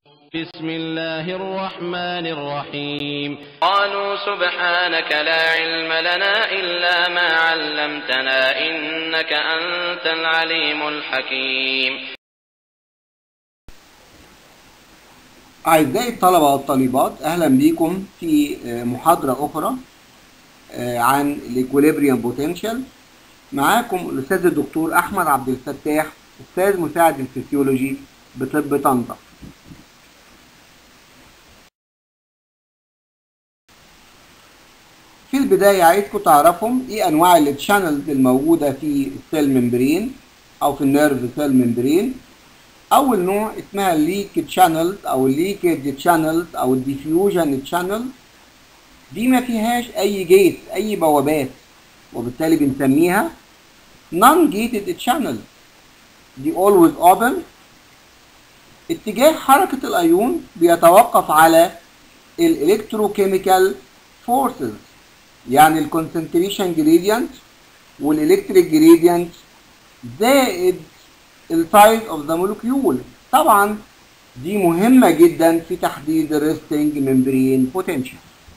بسم الله الرحمن الرحيم قالوا سبحانك لا علم لنا إلا ما علمتنا إنك أنت العليم الحكيم أعزائي الطلبة والطالبات أهلا بكم في محاضرة أخرى عن الإكوليبريم بوتنشال معاكم الأستاذ الدكتور أحمد عبد الفتاح أستاذ مساعد الفسيولوجي بطب طنطا في البداية عايزكم تعرفوا إيه أنواع التشانلز الموجودة في السيل ممبرين أو في النيرف سيل ممبرين اول نوع اسمها الليك تشانلز او الليكج تشانلز او الديفيوجن تشانلز دي ما فيهاش اي جيت اي بوابات وبالتالي بنسميها non gated channel دي always open اتجاه حركة الايون بيتوقف على الالكتروكيميكال فورسز يعني الكونسنتريشن جريدينت والالكتريك جريدينت زائد السايز اوف ذا مولكيول طبعا دي مهمه جدا في تحديد الريستنج ممبرين بوتنشال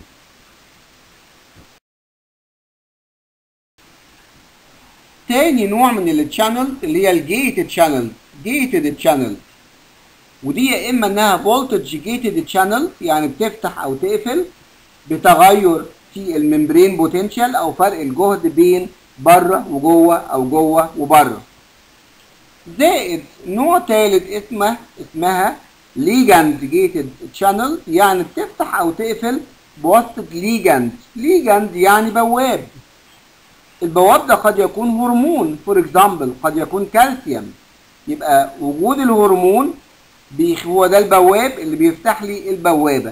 تاني نوع من التشانل اللي هي الجيتد شانل جيتد تشانل ودي يا اما انها فولتج جيتد تشانل يعني بتفتح او تقفل بتغير في الممبرين بوتنشال او فرق الجهد بين بره وجوه او جوه وبره زائد نوع ثالث اسمه اسمها ليجاند جيتد شانل يعني بتفتح او تقفل بواسطه ليجاند ليجاند يعني بواب البواب ده قد يكون هرمون فور اكزامبل قد يكون كالسيوم يبقى وجود الهرمون هو ده البواب اللي بيفتح لي البوابه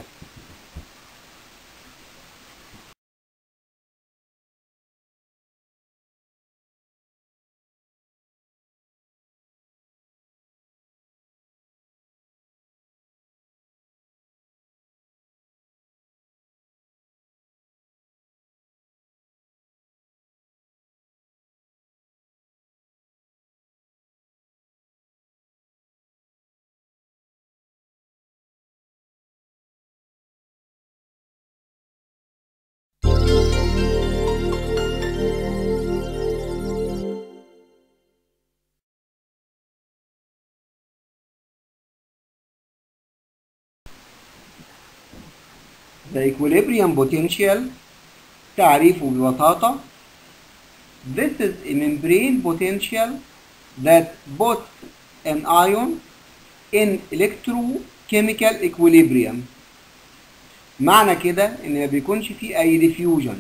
The equilibrium potential تعريفه ببساطة This is a membrane potential that puts an ion in electrochemical equilibrium معنى كده ان ما بيكونش فيه اي diffusion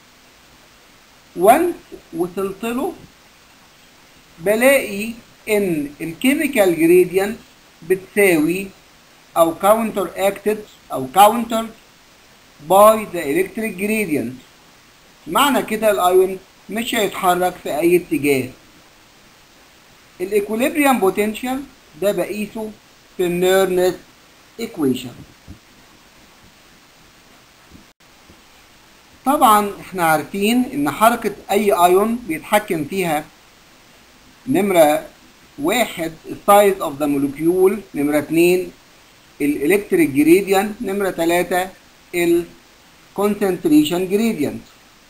once وصلت له بلاقي ان الكيميكال gradient بتساوي او counter acted او counter by the electric gradient معنى كده الايون مش هيتحرك في اي اتجاه الايكوليبريم بوتنشال ده بقيسه في النيرنس ايكويشن طبعا احنا عارفين ان حركة اي ايون بيتحكم فيها نمرة واحد السايز اوف ذا مولكيول نمرة اتنين الالكتريك جريدينت نمرة تلاتة الكونسنتريشن جريدينت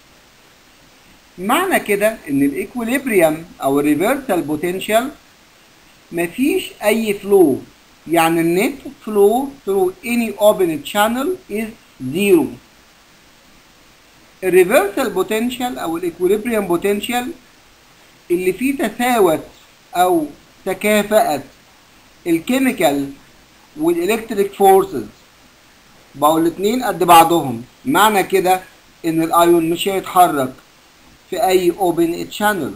معنى كده ان الايكوليبريم او الريفرسال بوتنشال مفيش اي فلو يعني النت فلو through any open channel is zero الريفرسال بوتنشال او الايكوليبريم بوتنشال اللي فيه تساوت او تكافأت الكيميكال والالكتريك فورسز بقوا الاتنين قد بعضهم معنى كده ان الايون مش هيتحرك في اي open channel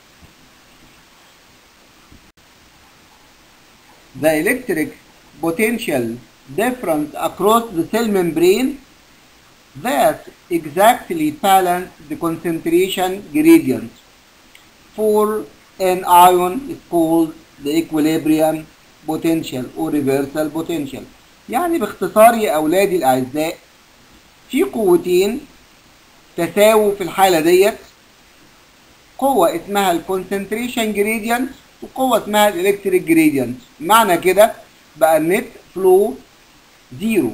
the electric potential difference across the cell membrane that exactly balance the concentration gradient for an ion is called the equilibrium potential or reversal potential يعني باختصار يا أولادي الأعزاء في قوتين تساووا في الحالة ديت قوة اسمها الكونسنتريشن جريدينت وقوة اسمها الالكتريك جريدينت معنى كده بقى النت فلو زيرو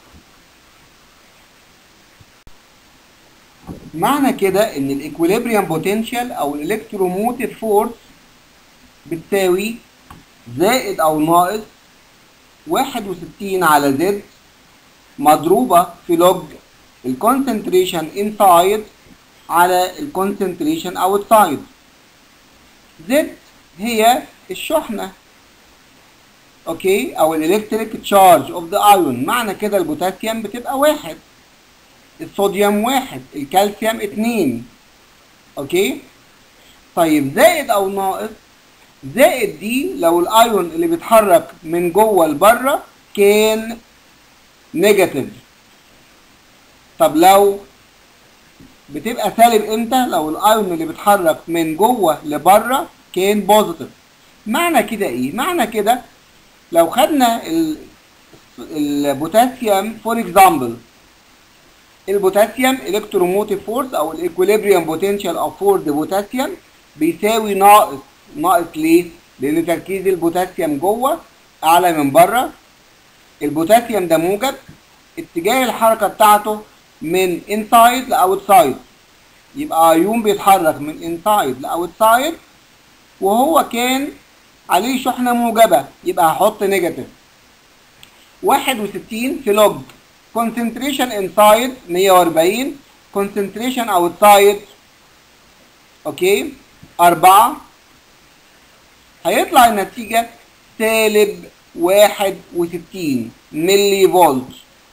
معنى كده ان الايكوليبريم بوتنشال او الالكتروموتيف فورس بتساوي زائد او ناقص 61 على زد مضروبة في لوج الكونسنتريشن انسايد على الكونسنتريشن اوتسايد زد هي الشحنة اوكي او الالكتريك تشارج اوف ذا ايون معنى كده البوتاسيوم بتبقى واحد الصوديوم واحد الكالسيوم اتنين اوكي طيب زائد او ناقص زائد دي لو الايون اللي بيتحرك من جوه لبره كان نيجاتيف طب لو بتبقى سالب امتى لو الايون اللي بيتحرك من جوه لبره كان بوزيتيف معنى كده ايه معنى كده لو خدنا البوتاسيوم فور اكزامبل البوتاسيوم الكتروموتيف فورس او الايكوليبريم بوتنشال اوف فور ذا بوتاسيوم بيساوي ناقص ناقص ليه لان تركيز البوتاسيوم جوه اعلى من بره البوتاسيوم ده موجب اتجاه الحركه بتاعته من انسايد لاوتسايد يبقى ايون بيتحرك من انسايد لاوتسايد وهو كان عليه شحنه موجبه يبقى هحط نيجاتيف 61 في لوج concentration inside 140 concentration outside اوكي 4 هيطلع النتيجة سالب 61 ملي فولت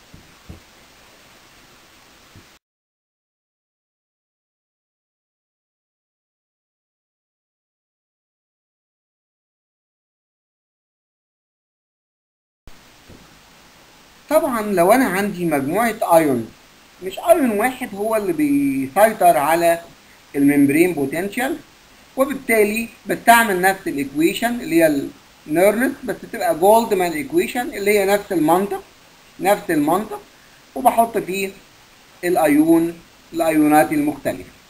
طبعا لو انا عندي مجموعة ايون مش ايون واحد هو اللي بيسيطر على الممبرين بوتنشال وبالتالي بستعمل نفس الايكويشن اللي هي النيرلس بس تبقى جولدمان ايكويشن اللي هي نفس المنطق نفس المنطق وبحط فيه الايون الايونات المختلفه